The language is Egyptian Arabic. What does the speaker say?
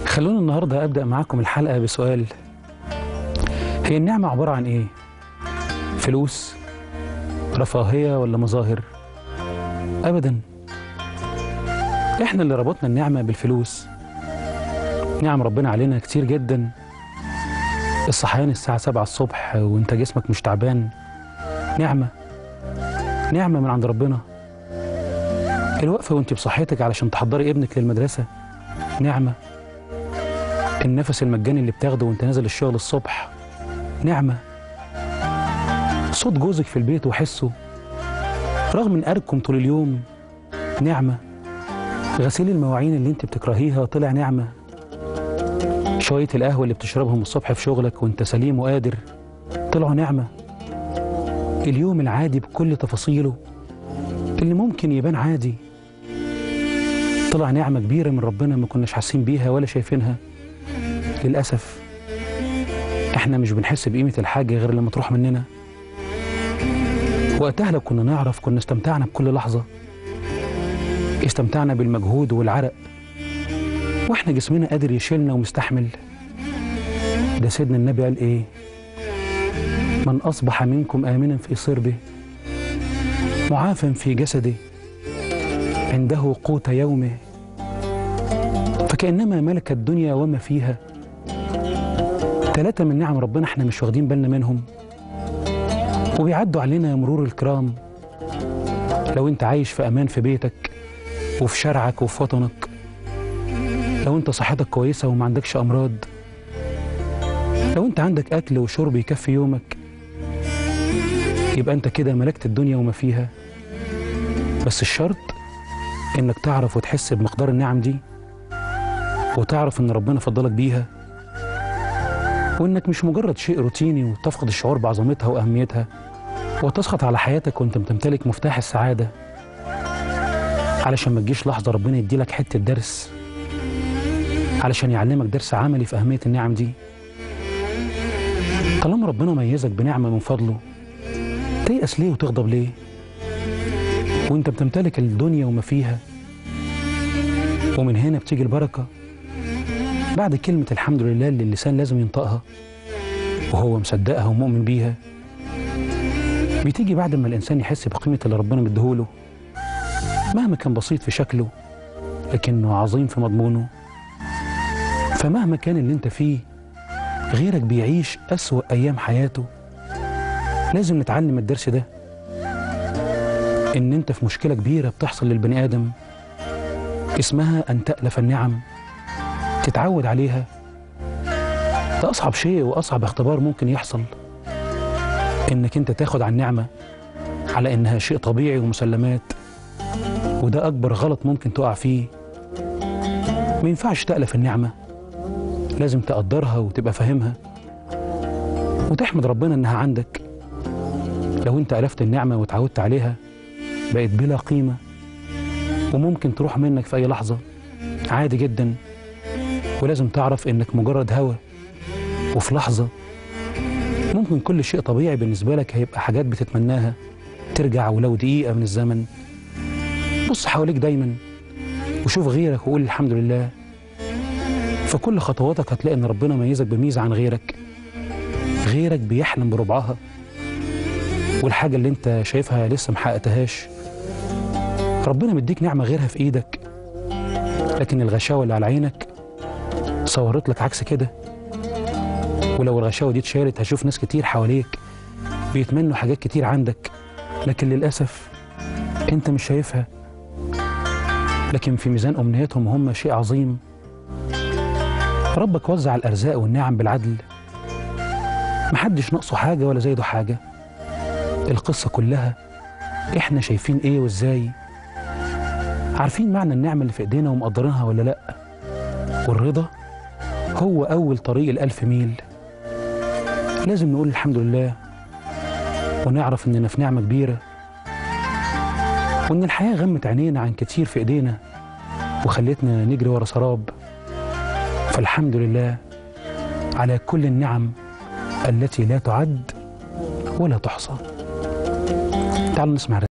خلونا النهاردة أبدأ معاكم الحلقة بسؤال هي النعمة عبارة عن إيه؟ فلوس؟ رفاهية ولا مظاهر؟ أبدا إحنا اللي ربطنا النعمة بالفلوس نعم ربنا علينا كتير جدا الصحيان الساعة سبعة الصبح وانت جسمك مش تعبان نعمة نعمة من عند ربنا الوقفة وانت بصحتك علشان تحضري ابنك للمدرسة نعمة النفس المجاني اللي بتاخده وانت نازل الشغل الصبح نعمة صوت جوزك في البيت وحسه رغم من أركم طول اليوم نعمة غسيل المواعين اللي انت بتكرهيها طلع نعمة شوية القهوة اللي بتشربهم الصبح في شغلك وانت سليم وقادر طلعوا نعمة اليوم العادي بكل تفاصيله اللي ممكن يبان عادي طلع نعمة كبيرة من ربنا ما كناش حاسين بيها ولا شايفينها للأسف احنا مش بنحس بقيمة الحاجة غير لما تروح مننا وقتها لو كنا نعرف كنا استمتعنا بكل لحظة استمتعنا بالمجهود والعرق واحنا جسمنا قادر يشيلنا ومستحمل ده سيدنا النبي قال ايه من أصبح منكم آمنا في صربه معافى في جسده عنده قوت يومه فكأنما ملك الدنيا وما فيها ثلاثة من نعم ربنا احنا مش واخدين بالنا منهم وبيعدوا علينا مرور الكرام لو انت عايش في امان في بيتك وفي شارعك وفي وطنك لو انت صحتك كويسة وما عندكش امراض لو انت عندك اكل وشرب يكفي يومك يبقى انت كده ملكت الدنيا وما فيها بس الشرط انك تعرف وتحس بمقدار النعم دي وتعرف ان ربنا فضلك بيها وانك مش مجرد شيء روتيني وتفقد الشعور بعظمتها واهميتها وتسخط على حياتك وانت بتمتلك مفتاح السعاده علشان ما تجيش لحظه ربنا يديلك حته درس علشان يعلمك درس عملي في اهميه النعم دي طالما ربنا ميزك بنعمه من فضله تيأس ليه وتغضب ليه وانت بتمتلك الدنيا وما فيها ومن هنا بتيجي البركه بعد كلمة الحمد لله اللي اللسان لازم ينطقها وهو مصدقها ومؤمن بيها بتيجي بعد ما الإنسان يحس بقيمة اللي ربنا مديهوله مهما كان بسيط في شكله لكنه عظيم في مضمونه فمهما كان اللي انت فيه غيرك بيعيش أسوأ أيام حياته لازم نتعلم الدرس ده إن انت في مشكلة كبيرة بتحصل للبني آدم اسمها أن تألف النعم تتعود عليها ده أصعب شيء وأصعب اختبار ممكن يحصل إنك أنت تاخد عن نعمة على إنها شيء طبيعي ومسلمات وده أكبر غلط ممكن تقع فيه ما ينفعش تألف النعمة لازم تقدرها وتبقى فاهمها وتحمد ربنا إنها عندك لو أنت ألفت النعمة وتعودت عليها بقت بلا قيمة وممكن تروح منك في أي لحظة عادي جداً ولازم تعرف انك مجرد هوا وفي لحظة ممكن كل شيء طبيعي بالنسبة لك هيبقى حاجات بتتمناها ترجع ولو دقيقة من الزمن بص حواليك دايما وشوف غيرك وقول الحمد لله في كل خطواتك هتلاقي ان ربنا ميزك بميزة عن غيرك غيرك بيحلم بربعها والحاجة اللي انت شايفها لسه محققتهاش ربنا مديك نعمة غيرها في ايدك لكن الغشاوة اللي على عينك صورت لك عكس كده ولو الغشاوة دي اتشالت هشوف ناس كتير حواليك بيتمنوا حاجات كتير عندك لكن للأسف انت مش شايفها لكن في ميزان أمنياتهم هم شيء عظيم ربك وزع الأرزاق والنعم بالعدل محدش ناقصه حاجة ولا زايده حاجة القصة كلها احنا شايفين ايه وازاي عارفين معنى النعمة اللي في ايدينا ومقدرينها ولا لأ والرضا هو أول طريق الألف ميل لازم نقول الحمد لله ونعرف إننا في نعمة كبيرة وإن الحياة غمت عينينا عن كتير في إيدينا وخلتنا نجري ورا سراب فالحمد لله على كل النعم التي لا تعد ولا تحصى تعالوا نسمع